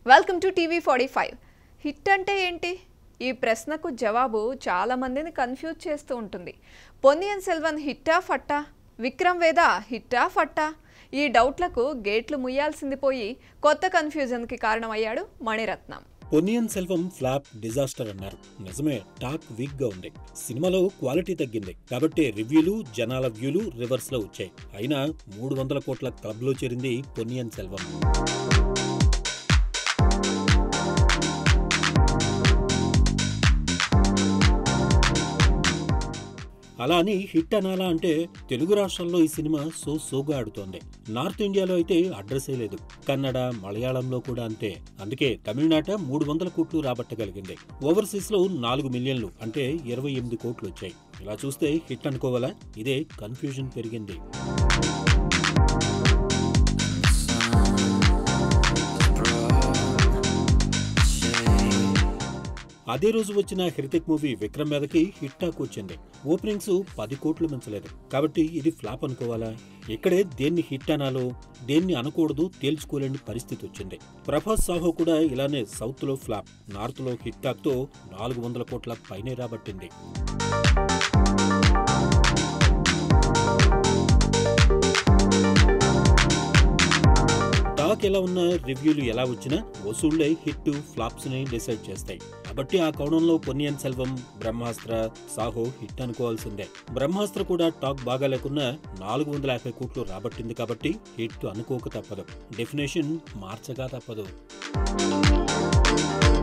welcome to TV forty five hit అంటే ఏంటి ఈ ప్రశ్నకు జవాబు చాలా మందిని కన్ఫ్యూజ్ చేస్తూ ఉంటుంది పొన్నియన్ సెల్వన్ హిట్టా ఫట్టా విక్రమ్ వేద హిట్టా ఫట్టా ఈ డౌట్లకు గేట్లు ముయ్యాల్సింది పోయి కొత్త కన్ఫ్యూజన్కి కారణమయ్యాడు మణిరత్నం పొన్నియన్ సెల్వం ఫ్లాప్ డిజాస్టర్ అన్నారు నిజమే టాక్ వీక్ గా ఉంది సినిమాలో క్వాలిటీ తగ్గింది కాబట్టి రివ్యూలు జనాల వ్యూలు రివర్స్ లో వచ్చాయి అయినా మూడు వందల కోట్ల క్లబ్ లో చేరింది పొన్నియన్ సెల్వం అలా అని హిట్ అనాలా అంటే తెలుగు రాష్ట్రాల్లో ఈ సినిమా సో సోగా ఆడుతోంది నార్త్ ఇండియాలో అయితే అడ్రస్సే లేదు కన్నడ మలయాళంలో కూడా అంతే అందుకే తమిళనాట మూడు వందల కోట్లు రాబట్టగలిగింది ఓవర్సీస్ లో నాలుగు మిలియన్లు అంటే ఇరవై ఎనిమిది కోట్లు వచ్చాయి ఇలా చూస్తే హిట్ అనుకోవాలా ఇదే కన్ఫ్యూజన్ పెరిగింది అదే రోజు వచ్చిన హృతిక్ మూవీ విక్రమ్ మీదకి హిట్ టాక్ వచ్చింది ఓపెనింగ్స్ పది కోట్లు మించలేదు కాబట్టి ఇది ఫ్లాప్ అనుకోవాలా ఇక్కడే దేన్ని హిట్ అనాలో దేన్ని అనకూడదు తేల్చుకోలేని పరిస్థితి వచ్చింది ప్రభాస్ సాహో కూడా ఇలానే సౌత్ లో ఫ్లాప్ నార్త్ లో హిట్ టాక్ తో నాలుగు వందల కోట్ల పైనే రాబట్టింది టాక్ ఎలా ఉన్నా రివ్యూలు ఎలా వచ్చినా వసూళ్లే హిట్ ఫ్లాప్స్ ని డిసైడ్ చేస్తాయి కాబట్టి ఆ కోణంలో పొన్నియన్ సెల్వం బ్రహ్మాస్త్ర సాహో హిట్ అనుకోవాల్సిందే బ్రహ్మాస్త్ర కూడా టాక్ బాగా లేకున్నా నాలుగు వందల యాభై కోట్లు రాబట్టింది కాబట్టి హిట్ అనుకోక తప్పదు డెఫినేషన్ మార్చగా తప్పదు